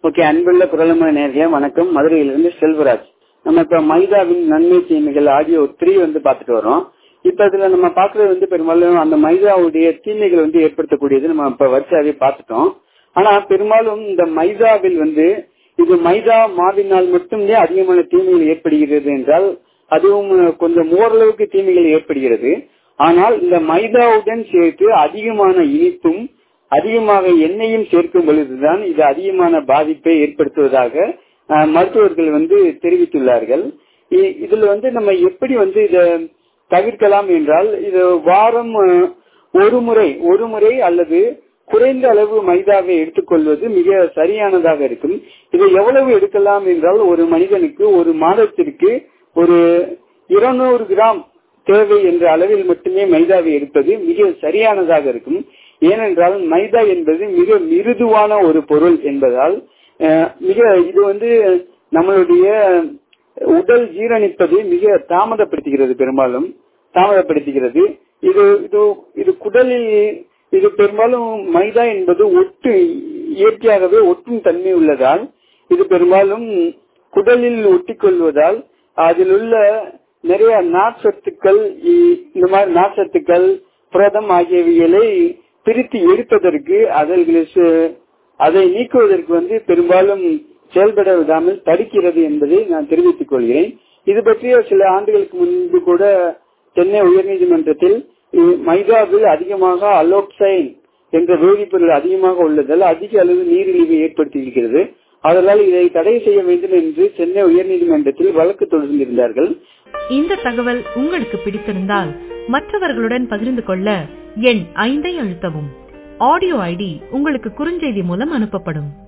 okay அன்புள்ள குரலம நேர்களே வணக்கம் மதுரையிலிருந்து செல்வராஜ் நம்ம இப்ப மைதாவின் நன்மை தீமைகள் ஆடியோ த்ரீ வந்து பாத்துட்டு வரோம் இப்ப இதுல நம்ம பாக்குறது வந்து பெரும்பாலும் அந்த மைதாவுடைய தீமைகள் வந்து ஏற்படுத்தக்கூடியது நம்ம இப்ப வரிசையாவே பார்த்துட்டோம் ஆனா பெரும்பாலும் இந்த மைதாவில் வந்து இது மைதா மாவினால் மட்டுமே அதிகமான தீமைகள் ஏற்படுகிறது என்றால் அதுவும் கொஞ்சம் ஓரளவுக்கு தீமைகள் ஏற்படுகிறது ஆனால் இந்த மைதாவுடன் சேர்த்து அதிகமான இனிப்பும் அதிகமாக எண்ணெயும் சேர்க்கும் பொழுதுதான் இது அதிகமான பாதிப்பை ஏற்படுத்துவதாக மருத்துவர்கள் வந்து தெரிவித்துள்ளார்கள் இதுல வந்து நம்ம எப்படி வந்து இத தவிர்க்கலாம் என்றால் இது வாரம் ஒரு முறை ஒரு முறை அல்லது குறைந்த அளவு மைதாவை எடுத்துக்கொள்வது மிக சரியானதாக இருக்கும் இதை எவ்வளவு எடுக்கலாம் என்றால் ஒரு மனிதனுக்கு ஒரு மாதத்திற்கு ஒரு இருநூறு கிராம் தேவை என்ற அளவில் மட்டுமே மைதாவை எடுப்பது மிக சரியானதாக இருக்கும் ஏனென்றால் மைதா என்பது மிக மிருதுவான ஒரு பொருள் என்பதால் மிக இது வந்து நம்மளுடைய உடல் ஜீரணிப்பதை மிக தாமதப்படுத்துகிறது பெரும்பாலும் தாமதப்படுத்துகிறது இது இது இது குடலில் இது பெரும்பாலும் மைதா என்பது ஒட்டு இயற்கையாகவே ஒட்டும் தன்மை உள்ளதால் இது பெரும்பாலும் குடலில் ஒட்டிக்கொள்வதால் அதில் உள்ள நிறைய நார்ச்சத்துக்கள் இந்த மாதிரி நார்ச்சத்துக்கள் புரதம் ஆகியவைகளை பிரித்து எடுப்பதற்கு அதற்கு அதை நீக்குவதற்கு வந்து பெரும்பாலும் செயல்பட விடாமல் தடுக்கிறது என்பதை நான் தெரிவித்துக் கொள்கிறேன் இது பற்றிய சில ஆண்டுகளுக்கு முன்பு கூட சென்னை உயர்நீதிமன்றத்தில் மைதாவில் அதிகமாக அலோக்சைன் என்ற வேதிப்பொருள் அதிகமாக உள்ளதால் அதிக அளவு நீரிழிவை ஏற்படுத்தி இருக்கிறது அதனால் இதை தடை செய்ய வேண்டும் என்று சென்னை உயர்நீதிமன்றத்தில் வழக்கு தொடர்ந்திருந்தார்கள் இந்த தகவல் உங்களுக்கு பிடித்திருந்தால் மற்றவர்களுடன் பகிர்ந்து கொள்ள எண் ஐந்தை அழுத்தவும் ஆடியோ ஐடி உங்களுக்கு குறுஞ்செய்தி மூலம் அனுப்பப்படும்